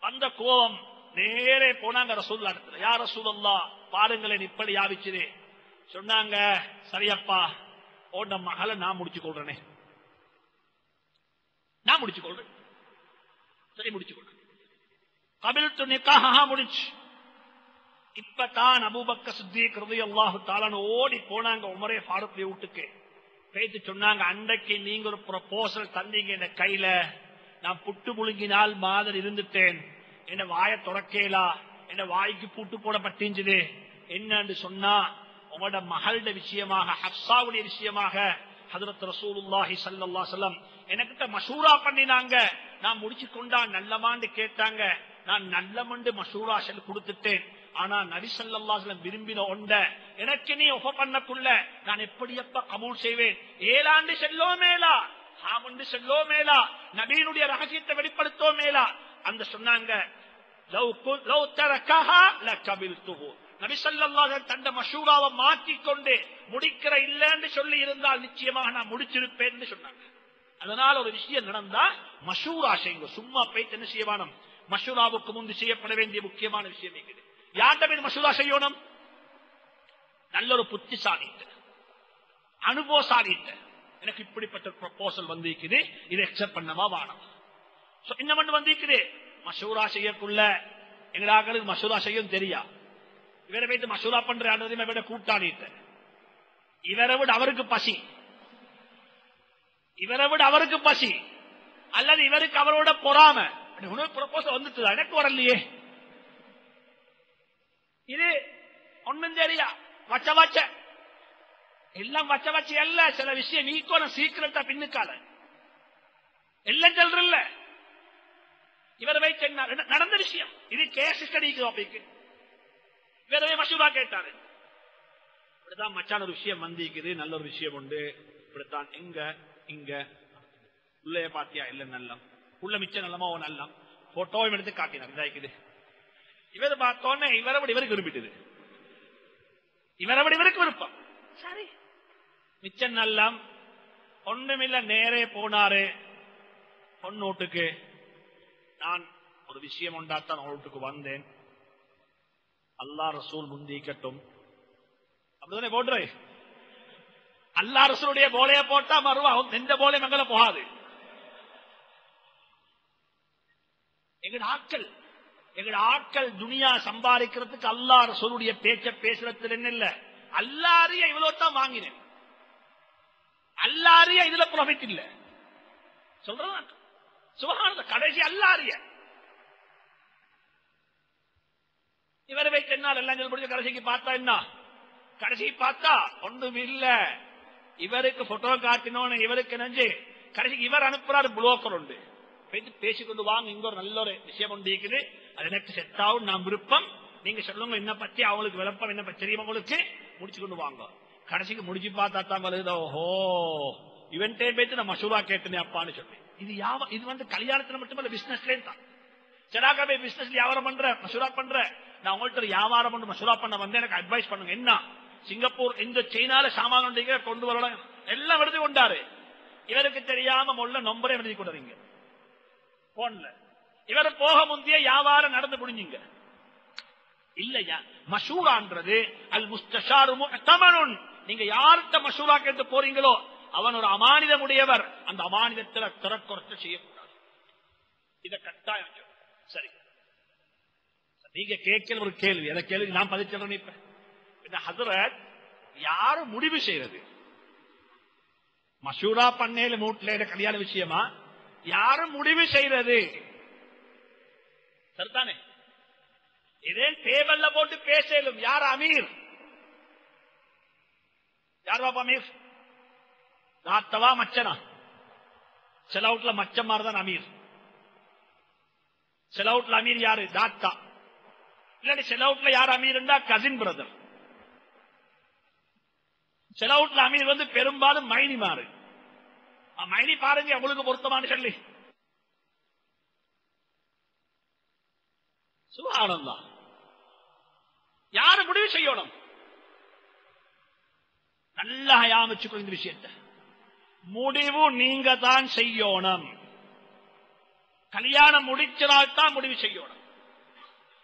வந்த கோபம் நேரே போனாங்க ரசூல்லா இடத்துல யார் ரசூலல்லா பாருங்களேன் இப்படி யாவிச்சுது சொன்னாங்க சரியப்பா ஓண்ட மகளை நான் முடிச்சு கொள்றேனே நான் முடிச்சு கொள்றேன் சரி முடிச்சு கொள்றேன் கபில் நிக்காக முடிச்சு இப்பதான் அபூபக்க சித்திக் ரலியல்லாஹு தாலான்னு ஓடி போனாங்க உமரே ஃபாரூக் வீட்டுக்கு பேத்து சொன்னாங்க அன்றைக்கு நீங்க ஒரு ப்ரொபோசல் தந்தீங்க என் கையில நான் புட்டு முழுங்கினால் மாதிரி இருந்துட்டேன் என்ன வாய துறக்கேலா என்ன வாய்க்கு பூட்டு போடப்பட்டிருந்தது என்னன்னு சொன்னா உங்களோட மகளோட விஷயமாக ஹப்சாவுடைய விஷயமாக ஹதரத் ரசூலுல்லாஹி ஸல்லல்லாஹு அலைஹி வஸல்லம் எனக்கிட்ட மஷூரா பண்ணினாங்க நான் முடிச்சு கொண்டா நல்லமான்னு கேட்டாங்க நான் நல்லமண்டு மஷூரா செல் கொடுத்துட்டேன் ஆனா நபி ஸல்லல்லாஹு அலைஹி வஸல்லம் விரும்பின ஒண்ட எனக்கு நீ ஒஃப பண்ணக்குள்ள நான் எப்படி எப்ப கபூல் செய்வேன் ஏழாண்டு செல்லோ மேலா ஆமண்டு செல்லோ மேலா நபியினுடைய ரகசியத்தை வெளிப்படுத்தோ மேலா அந்த சொன்னாங்க லவ் கு- லவ் தரக்கஹா லகபில்துஹு. நபி ஸல்லல்லாஹு அலைஹி வஸல்லம் தந்த மஷூராவை மாற்றிக் கொண்டு முடிக்கிற இல்லைன்னு சொல்லி இருந்தால் நிச்சயமாக நான் முடிச்சிருப்பேன்னு சொன்னாங்க அதனால ஒரு விஷயம் நடந்தா மஷூரா செய்யுங்க சும்மா போயிட்டு என்ன செய்யவானம் மஷூராவுக்கு முன்பு செய்யப்பட வேண்டிய முக்கியமான விஷயம் இருக்குது யார்கிட்ட போய் மஷூரா செய்யணும் நல்ல ஒரு புத்திசாலிட்ட அனுபவசாலிட்ட எனக்கு இப்படிப்பட்ட ப்ரொபோசல் வந்திருக்குது இதை அக்செப்ட் பண்ணவா வானம் So, என்ன பண்ணு வந்திருக்குது மஷூரா செய்யக்குள்ள எங்களாக்களுக்கு மஷூரா செய்யும் தெரியா இவரை வைத்து மஷூரா பண்ற ஆனதையும் விட கூட்டாளிட்ட இவரை விட அவருக்கு பசி இவரை விட அவருக்கு பசி அல்லது இவருக்கு அவரோட பொறாம உனக்கு ப்ரொபோசல் வந்துட்டு எனக்கு வரலையே இது ஒண்ணும் தெரியா வச்ச வச்ச எல்லாம் வச்ச வச்ச அல்ல சில விஷயம் நீக்கோன சீக்கிரட்டா பின்னுக்கால எல்லாம் சொல்றல்ல இவரை வைத்து என்ன நட- நடந்த விஷயம் இது கேஸ் ஸ்டடிக்கு டாபிக் இவரவே மசூரா கேட்டாரு இப்படிதான் மச்சான் ஒரு விஷயம் வந்திருக்குது நல்ல ஒரு விஷயம் உண்டு இப்படித்தான் இங்க இங்க உள்ளே பாத்தியா இல்ல நல்லம் உள்ள மிச்சம் நல்லமா ஓ நல்லம் போட்டோவும் எடுத்து காட்டினார் இதாக்குது இவர் பார்த்தோன்னே இவரை விட இவருக்கு விரும்பிட்டது இவரை விட இவருக்கு விருப்பம் சரி மிச்சம் நல்லம் ஒண்ணுமில்ல நேரே போனாரு பொண்ணூட்டுக்கு நான் ஒரு விஷயம் உண்டாத்தான் வீட்டுக்கு வந்தேன் அல்லாஹ் ரசூல் முந்திக்கட்டும் அப்படிதானே போடுறே அல்லா ரசூலுடைய போலைய போட்டா மறுவா எந்த போலையும் எங்களை போகாது எங்கட ஆட்கள் எங்கட ஆட்கள் துனியா சம்பாதிக்கிறதுக்கு அல்லா ரசூலுடைய பேச்ச பேசுறது என்ன இல்ல அல்லாரிய இவ்வளவு தான் வாங்கினேன் அல்லாரிய இதுல ப்ராஃபிட் இல்ல சொல்றேன் சுபகான கடைசி அல்லாரிய இவரை வைத்து என்னால் எல்லாம் சொல்லி முடிஞ்ச கடைசிக்கு பார்த்தா என்ன கடைசி பார்த்தா ஒன்றும் இல்ல இவருக்கு போட்டோ காட்டினோன்னு இவருக்கு நெஞ்சு கடைசிக்கு இவர் அனுப்புறாரு புளோக்கர் உண்டு போயிட்டு பேசிக்கொண்டு வாங்க இங்க ஒரு நல்ல ஒரு விஷயம் ஒன்று இருக்குது அது எனக்கு செட் ஆகும் நான் விருப்பம் நீங்க சொல்லுங்க என்ன பத்தி அவங்களுக்கு விளப்பம் என்ன பத்தி தெரியும் உங்களுக்கு முடிச்சு கொண்டு வாங்க கடைசிக்கு முடிச்சு பார்த்தா தான் வருது ஓஹோ இவன்டே போயிட்டு நான் மசூரா கேட்டேனே அப்பான்னு சொன்னேன் இது யாவ இது வந்து கல்யாணத்துல மட்டுமல்ல பிசினஸ்லேயும் தான் சடாக்கா போய் பிசினஸ் வியாபாரம் பண்ற மசூரா பண்ற நான் உங்கள்ட்ட ஒரு வியாபாரம் பண்ணி மசூரா பண்ண வந்து எனக்கு அட்வைஸ் பண்ணுங்க என்ன சிங்கப்பூர் இந்த சைனால சாமான வண்டிங்க கொண்டு வரலாம் எல்லாம் எடுத்து கொண்டாரு இவருக்கு தெரியாம முள்ள நம்பரே எழுதி கொண்டாருங்க போன்ல இவர் போக முந்தைய வியாபாரம் நடந்து முடிஞ்சுங்க இல்லையா மஷூரான்றது அல் முஸ்தஷாரு முஅ்தமனுன் நீங்க யார்கிட்ட மஷூரா கேட்டு போறீங்களோ அவன் ஒரு அமானிதம் உடையவர் அந்த அமானிதத்துல திறக்குறத்து செய்யக்கூடாது இத கட்டாயம் சொல்லு. சரி நீங்க கேட்கிற ஒரு கேள்வி அந்த கேள்வி நான் பதிச்சிடறேன் இப்ப இந்த ஹசரத் யாரு முடிவு செய்யறது மஷூரா பண்ணேல மூட்ல கல்யாண விஷயமா யாரு முடிவு செய்யறது சரிதானே இதே டேபிள்ல போட்டு பேசலும் யார் அமீர் யார் பாப்பா அமீர் தாத்தவா மச்சனா சில அவுட்ல மச்சம் மாதிரிதான் அமீர் சில அவுட்ல அமீர் யாரு தாத்தா இல்லாட்டி சில அவுட்ல யார் அமீர்ண்டா கசின் பிரதர் சில அவுட்ல அமீர் வந்து பெரும்பாலும் மைனி மாறு ஆ, மைனி பாருங்க உங்களுக்கு பொருத்தமானு சொல்லி சுகானந்தா யாரு முடிவு செய்யணும் நல்லா யாமிச்சுக்கோ இந்த விஷயத்தை முடிவு நீங்க தான் செய்யணும் கல்யாணம் முடிச்சதால் தான் முடிவு செய்யணும்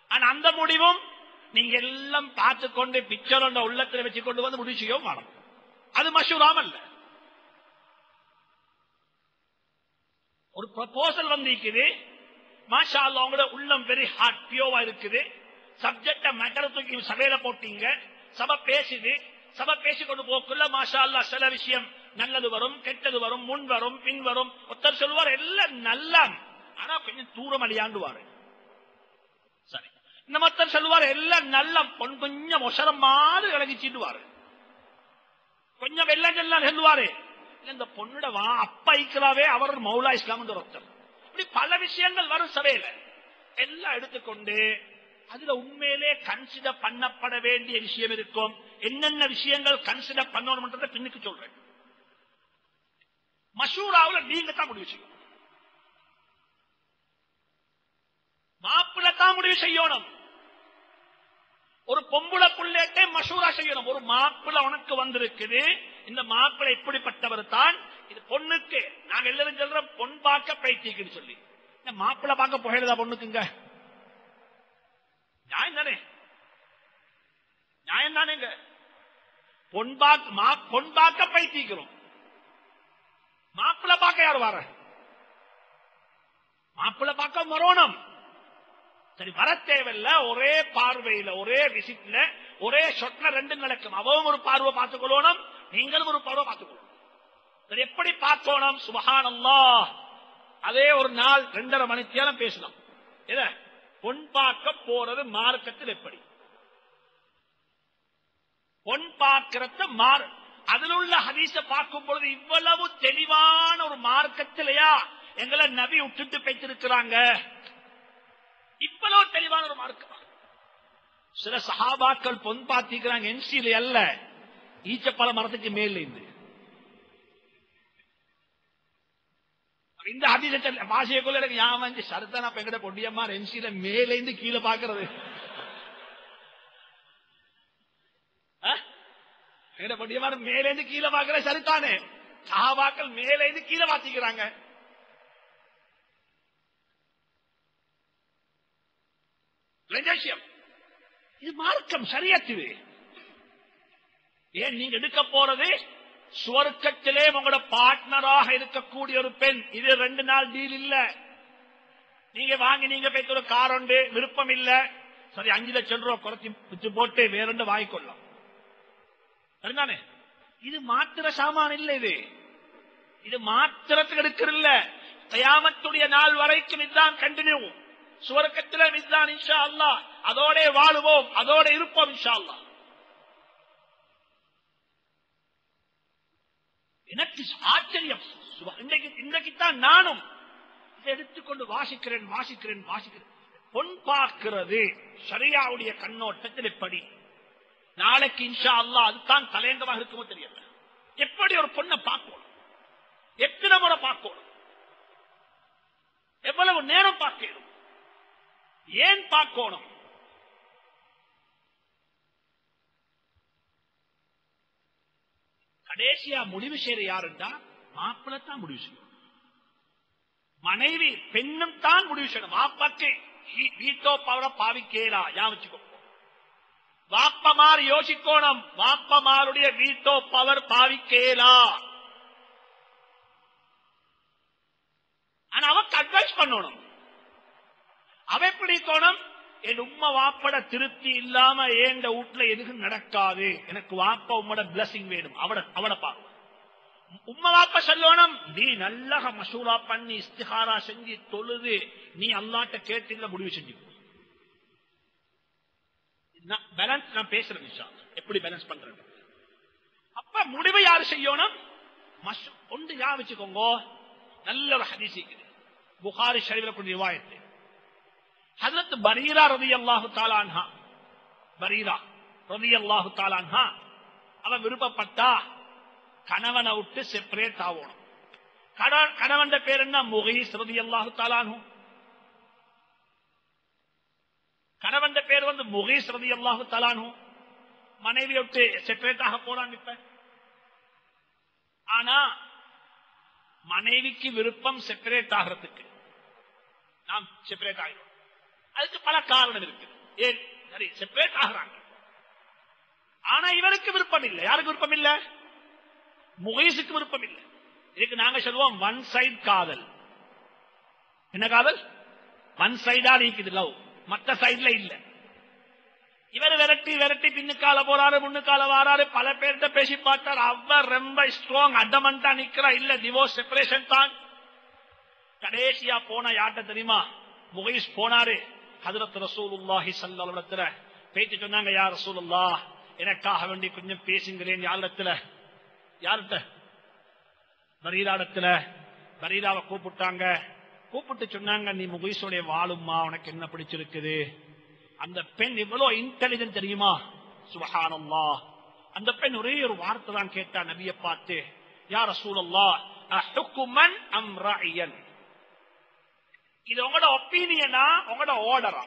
ஆனா அந்த முடிவும் நீங்க எல்லாம் பார்த்து கொண்டு பிக்சர் உள்ளத்துல வச்சு கொண்டு வந்து முடிவு செய்யவும் வேணும் அது மஷூராம் அல்ல ஒரு ப்ரப்போசல் வந்திருக்குது மாஷா அல்லா உங்களோட உள்ளம் வெரி ஹார்ட் பியோவா இருக்குது சப்ஜெக்ட மேட்டர் தூக்கி சபையில போட்டீங்க சபை பேசுது சபை பேசி கொண்டு போக்குள்ள மாஷா அல்லா சில விஷயம் நல்லது வரும் கெட்டது வரும் முன் வரும் பின் வரும் ஒருத்தர் சொல்லுவார் எல்லாம் நல்லா ஆனா கொஞ்சம் தூரம் அழியாண்டுவாரு சரி இந்த மொத்தம் சொல்லுவார் எல்லாம் நல்ல பொன் கொஞ்சம் ஒசரம் மாதிரி விலகி சீட்டுவாரு கொஞ்சம் வெள்ளம் எல்லாம் சொல்லுவாரு இந்த பொண்ணுட வா அப்பா இருக்கிறாவே அவர் மௌலா இஸ்லாம் ஒருத்தர் இப்படி பல விஷயங்கள் வரும் சபையில எல்லாம் எடுத்துக்கொண்டு அதுல உண்மையிலே கன்சிடர் பண்ணப்பட வேண்டிய விஷயம் இருக்கும் என்னென்ன விஷயங்கள் கன்சிடர் பண்ணணும்ன்றத பின்னுக்கு சொல்றேன் மஷூராவுல நீங்க தான் முடிவு செய்யணும் மாப்பிள்ள தான் முடிவு செய்யணும் ஒரு பொம்புளை புள்ளேட்டே மஷூரா செய்யணும் ஒரு மாப்பிள்ள உனக்கு வந்திருக்குது இந்த மாப்பிள்ளை இப்படிப்பட்டவர் தான் இது பொண்ணுக்கு நாங்க எல்லாரும் சொல்றோம் பொன் பார்க்க பைத்தியக்குன்னு சொல்லி இந்த மாப்பிள்ளை பார்க்க புகையிலதா பொண்ணுக்குங்க நியாயம் தானே நியாயம் தானேங்க பொன் பார்க்க மா- பொன் பார்க்க பைத்திக்கிறோம் மாப்பிள்ளை பார்க்க யார் வர மாப்பிள்ளை பார்க்க மரோணம் சரி வர தேவையில்ல ஒரே பார்வையில ஒரே விசிட்ல ஒரே ஷொட்ல ரெண்டு நடக்கும் அவவும் ஒரு பார்வை பார்த்துக் கொள்ளணும் நீங்களும் ஒரு பார்வை பார்த்துக் கொள்ளணும் சரி எப்படி பார்க்கணும் சுபஹானல்லா அதே ஒரு நாள் ரெண்டரை மணித்தியாலம் பேசலாம் எத பொன் பார்க்க போறது மார்க்கத்தில் எப்படி பொன் பார்க்கறது மார் அதில் உள்ள ஹதீஸ பார்க்கும் பொழுது இவ்வளவு தெளிவான ஒரு மார்க்கத்திலையா எங்களை நபி விட்டுட்டு பேச்சிருக்கிறாங்க இவ்வளவு தெளிவான ஒரு மார்க்கம் சில சஹாபாக்கள் பொன் பார்த்திக்கிறாங்க என்சில அல்ல ஈச்சப்பழ மரத்துக்கு மேல இருந்து இந்த ஹதீச பாஷைக்குள்ள எனக்கு ஞாபகம் வந்து சரத்தானா பெங்கட பொடியம்மா என்சில மேல இருந்து கீழே பாக்குறது எங்கட பொடியம்மா மேல இருந்து கீழே பாக்குற சரித்தானே சஹாபாக்கள் மேல இருந்து கீழே பாத்திக்கிறாங்க விஷயம் இது மார்க்கம் சரியத்து ஏன் நீங்க எடுக்க போறது சுவர்க்கத்திலே உங்களோட பார்ட்னராக இருக்கக்கூடிய ஒரு பெண் இது ரெண்டு நாள் டீல் இல்ல நீங்க வாங்கி நீங்க போய்த்து ஒரு கார் உண்டு விருப்பம் இல்ல சரி அஞ்சு லட்சம் ரூபாய் குறைச்சி வித்து போட்டு வேற ரெண்டு வாங்கிக்கொள்ளலாம் சரிதானே இது மாத்திர சாமான் இல்ல இது இது மாத்திரத்துக்கு எடுக்கிறல்ல கயாமத்துடைய நாள் வரைக்கும் இதுதான் கண்டினியூ சுவர்க்கத்தில இதுதான் இன்ஷா அல்லா அதோட வாழுவோம் அதோட இருப்போம் இன்ஷா அல்லா எனக்கு ஆச்சரியம் சுப- இன்றைக்கு இன்றைக்குத்தான் நானும் இதை எடுத்துக்கொண்டு வாசிக்கிறேன் வாசிக்கிறேன் வாசிக்கிறேன் பொன் பார்க்கிறது சரியாவுடைய கண்ணோட்டத்தில் எப்படி நாளைக்கு இன்ஷா அல்லாஹ் அதுதான் தலையங்கமாக இருக்குமோ தெரியல எப்படி ஒரு பொண்ணை பார்க்கணும் எத்தனை முறை பார்க்கணும் எவ்வளவு நேரம் பார்க்கணும் ஏன் பார்க்கணும் கடைசியா முடிவு செய்யற யாருண்டா மாப்பிள்ளை தான் முடிவு செய்யும் மனைவி பெண்ணும் தான் முடிவு செய்யணும் மாப்பாக்கு வீ- வீட்டோ பவர பாவிக்கேலா யா வச்சுக்கோ வாப்பமார் யோசிக்கோணும் வாப்பமாருடைய வீட்டோ பவர் பாவிக்கேலா ஆனா அவக்கு அட்வைஸ் பண்ணணும் அவ எப்படி தோணும் என் உம்மா வாப்பட திருப்தி இல்லாம ஏண்ட வீட்டுல எதுவும் நடக்காது எனக்கு வாப்ப உம்மோட பிளஸிங் வேணும் அவட அவட பார்வை உம்மா வாப்ப சொல்லணும் நீ நல்லா மசூரா பண்ணி இஸ்திஹாரா செஞ்சு தொழுது நீ அல்லாட்ட கேட்டு முடிவு செஞ்சு பேலன்ஸ் நான் பேசுறேன் இன்ஷா அல்லாஹ். எப்படி பேலன்ஸ் பண்றது அப்ப முடிவை யாரு செய்யணும் மஷ்- ஒன்று யா வச்சுக்கோங்க நல்ல ஒரு ஹதீஸ் இருக்குது புகாரி ஷரீஃபில் கொண்டு ரிவாயத்து ஹஜரத் பரீரா ரதி அல்லாஹு தாலான்ஹா பரீரா ரதி அல்லாஹு தாலான்ஹா அவன் விருப்பப்பட்டா கணவனை விட்டு செப்பரேட் ஆகணும் கணவன் கணவன் பேர் என்ன முகீஸ் ரதி அல்லாஹு தாலானு கணவன் பேர் வந்து முகீஸ் ரதி அல்லாஹு தாலானு மனைவி விட்டு செப்பரேட் ஆக போறான் இப்ப ஆனா மனைவிக்கு விருப்பம் செப்பரேட் ஆகிறதுக்கு நாம் செப்பரேட் ஆகிறோம் அதுக்கு பல காரணம் இருக்கு ஏன் சரி செப்பரேட் ஆகுறாங்க ஆனா இவருக்கு விருப்பம் இல்லை யாருக்கு விருப்பம் இல்ல முகைசுக்கு விருப்பம் இல்லை இதுக்கு நாங்க சொல்லுவோம் ஒன் சைடு காதல் என்ன காதல் ஒன் சைடா இருக்குது லவ் மத்த சைடுல இல்ல இவர் விரட்டி விரட்டி பின்னுக்கால போறாரு முன்னுக்கால வாராரு பல பேர்கிட்ட பேசி பார்த்தார் அவர் ரொம்ப ஸ்ட்ராங் அடமண்டா நிக்கிறா இல்ல டிவோர்ஸ் செப்பரேஷன் தான் கடைசியா போன யார்ட்ட தெரியுமா முகைஸ் போனாரு ஹதரத் ரசூலுல்லாஹி ஸல்லல்லாஹு பேச்சு சொன்னாங்க யா ரசூலுல்லாஹ் எனக்காக வேண்டி கொஞ்சம் பேசுங்களேன் யாரிடத்துல யார்கிட்ட பரீராடத்துல பரீராவை கூப்பிட்டாங்க கூப்பிட்டு சொன்னாங்க நீ முகைசோடைய வாழும்மா உனக்கு என்ன பிடிச்சிருக்குது அந்த பெண் எவ்வளவு இன்டெலிஜென்ட் தெரியுமா சுபஹானல்லா அந்த பெண் ஒரே ஒரு வார்த்தை தான் கேட்டா நபிய பார்த்து யார் ரசூலல்லா அஹுக்குமன் அம் ரஅயன் இது உங்களோட ஒப்பீனியனா உங்களோட ஆர்டரா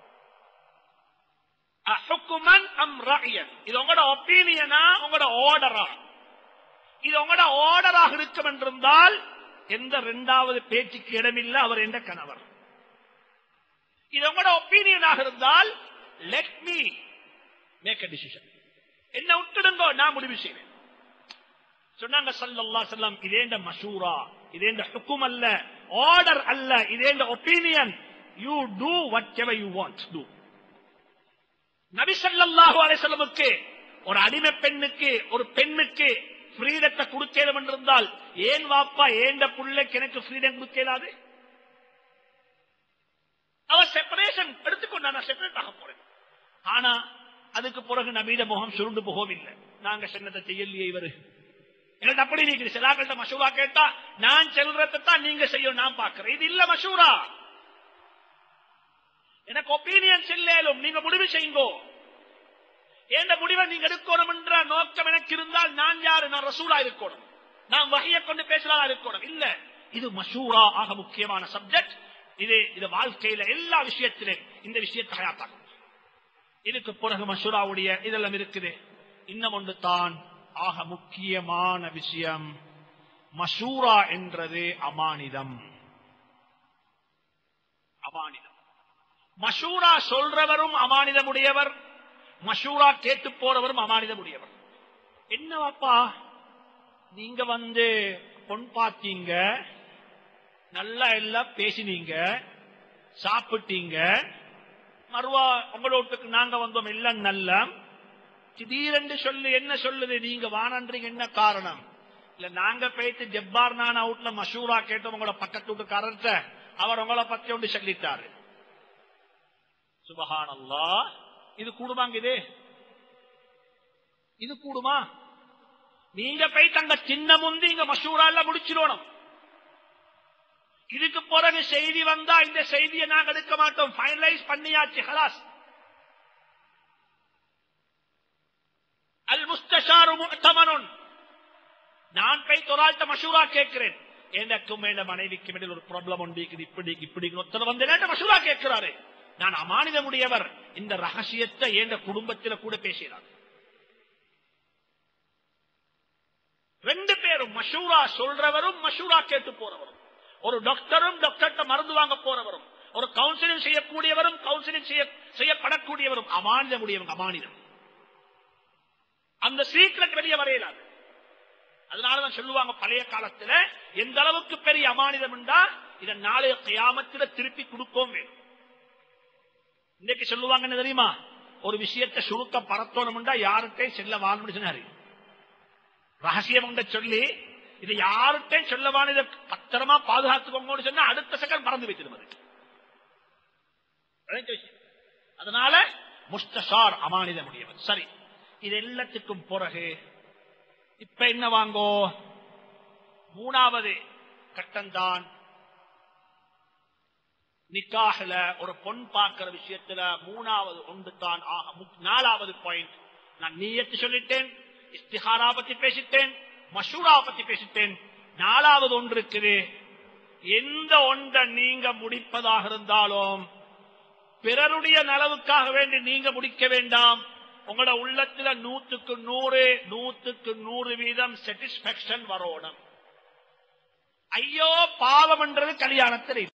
அஹுக்குமன் அம் ரஅயன் இது உங்களோட ஒப்பீனியனா உங்களோட ஆர்டரா இது உங்களோட ஆர்டராக இருக்கும் என்றிருந்தால் எந்த இரண்டாவது பேச்சுக்கு இடமில்லை அவர் என்ற கணவர் இது உங்களோட ஒப்பீனியனாக இருந்தால் let me make a decision என்ன விட்டுடுங்கோ நான் முடிவு செய்வேன் சொன்னாங்க சல்லல்லா செல்லம் இதேண்ட மஷூரா இதேண்ட ஹுக்கும் அல்ல ஆர்டர் அல்ல இதேண்ட opinion you do whatever you want to நபி ஸல்லல்லாஹு அலைஹி வஸல்லமுக்கு ஒரு அடிமை பெண்ணுக்கு ஒரு பெண்ணுக்கு ஃப்ரீடத்தை கொடுக்கலும் என்றிருந்தால் ஏன் வாப்பா ஏண்ட புள்ளைக்கு எனக்கு ஃப்ரீடம் கொடுக்கலாது அவ செப்பரேஷன் எடுத்துக்கொண்டு நான் செப்பரேட் ஆக போறேன் ஆனா அதுக்கு பிறகு நபீட முகம் சுருண்டு போகவில்லை நாங்க சொன்னதை செய்யலையே இவரு எனக்கு அப்படி நீங்க சிலாக்கிட்ட மசூரா கேட்டா நான் செல்றதை தான் நீங்க செய்யும் நான் பாக்குறேன் இது இல்ல மசூரா எனக்கு ஒப்பீனியன் செல்லும் நீங்க முடிவு செய்யுங்கோ எந்த முடிவை நீங்க எடுக்கணும் என்ற நோக்கம் எனக்கு இருந்தால் நான் யாரு நான் ரசூலா இருக்கணும் நான் வகையை கொண்டு பேசுறதா இருக்கணும் இல்ல இது மஷூரா ஆக முக்கியமான சப்ஜெக்ட் இது இது வாழ்க்கையில எல்லா விஷயத்திலும் இந்த விஷயத்தை ஹயாத்தாக்கும் இதுக்கு பிறகு மஷூராவுடைய இதெல்லாம் இருக்குது இன்னும் ஒன்று தான் ஆக முக்கியமான விஷயம் மஷூரா என்றது அமானிதம் அமானிதம் மஷூரா சொல்றவரும் அமானிதமுடையவர் மஷூரா கேட்டு போறவரும் அமானிதமுடையவர் என்னவாப்பா நீங்க வந்து பொன் பார்த்தீங்க நல்லா எல்லாம் பேசினீங்க சாப்பிட்டீங்க மறுவா உங்களோட்டுக்கு நாங்க வந்தோம் எல்லாம் நல்ல திடீரென்று சொல்லு என்ன சொல்லுது நீங்க வானன்றீங்க என்ன காரணம் இல்ல நாங்க போயிட்டு ஜப்பார் நான் அவுட்ல மஷூரா கேட்டோம் உங்களோட பக்கத்து வீட்டுக்காரர்கிட்ட அவர் உங்களை பத்தி ஒன்று சொல்லிட்டாரு சுபஹானல்லா இது கூடுமாங்க இது இது கூடுமா நீங்க போய் தங்க சின்ன முந்தி இங்க மசூரால முடிச்சிடணும் இதுக்கு பிறகு செய்தி வந்தா இந்த செய்தியை நாங்க எடுக்க மாட்டோம் ஃபைனலைஸ் பண்ணியாச்சு ஹலாஸ் அல் முஸ்தஷாரு முத்தமனுன் நான் போய் தொரால்ட்ட மசூரா கேட்கிறேன் எனக்கும் மேல மனைவிக்கு மேல ஒரு ப்ராப்ளம் உண்டு இப்படி இப்படி ஒருத்தர் வந்து என்ன மசூரா கேட்கிறாரு நான் அமானிதமுடையவர் இந்த ரகசியத்தை எந்த குடும்பத்தில் கூட பேசுகிறார் ரெண்டு பேரும் மஷூரா சொல்றவரும் மஷூரா கேட்டு போறவரும் ஒரு டாக்டரும் டாக்டர்கிட்ட மருந்து வாங்க போறவரும் ஒரு கவுன்சிலிங் செய்யக்கூடியவரும் கவுன்சிலிங் செய்யப்படக்கூடியவரும் அமானிதமுடையவங்க அமானிதம் அந்த சீக்கிரட் வெளியே வரையலாது அதனாலதான் சொல்லுவாங்க பழைய காலத்துல எந்த அளவுக்கு பெரிய அமானிதம் என்றா இதை நாளைய கியாமத்தில திருப்பி கொடுக்கவும் வேணும் இன்னைக்கு சொல்லுவாங்க என்ன தெரியுமா ஒரு விஷயத்தை சுருக்க பரத்தோணும்டா யார்கிட்டையும் செல்ல வாழ்னு சொன்னாரு ரகசியம் சொல்லி இதை யார்கிட்டையும் சொல்லவான இதை பத்திரமா பாதுகாத்துக்கோங்கன்னு சொன்னா அடுத்த செகண்ட் மறந்து வைத்திருமது அதனால முஸ்தஷார் அமானித முடியவர் சரி இது எல்லாத்துக்கும் பிறகு இப்ப என்ன வாங்கோ மூணாவது கட்டம்தான் நிக்காகல ஒரு பொன் பார்க்கிற விஷயத்துல மூணாவது ஒன்று தான் நாலாவது பாயிண்ட் நான் நீயத்து சொல்லிட்டேன் இஸ்திஹாரா பத்தி பேசிட்டேன் மஷூரா பத்தி பேசிட்டேன் நாலாவது ஒன்று இருக்குது எந்த ஒன்றை நீங்க முடிப்பதாக இருந்தாலும் பிறருடைய நலவுக்காக வேண்டி நீங்க முடிக்க வேண்டாம் உங்களோட உள்ளத்துல நூத்துக்கு நூறு நூத்துக்கு நூறு வீதம் சாட்டிஸ்பாக்சன் வரணும் ஐயோ பாவம் என்றது கல்யாணத்தில்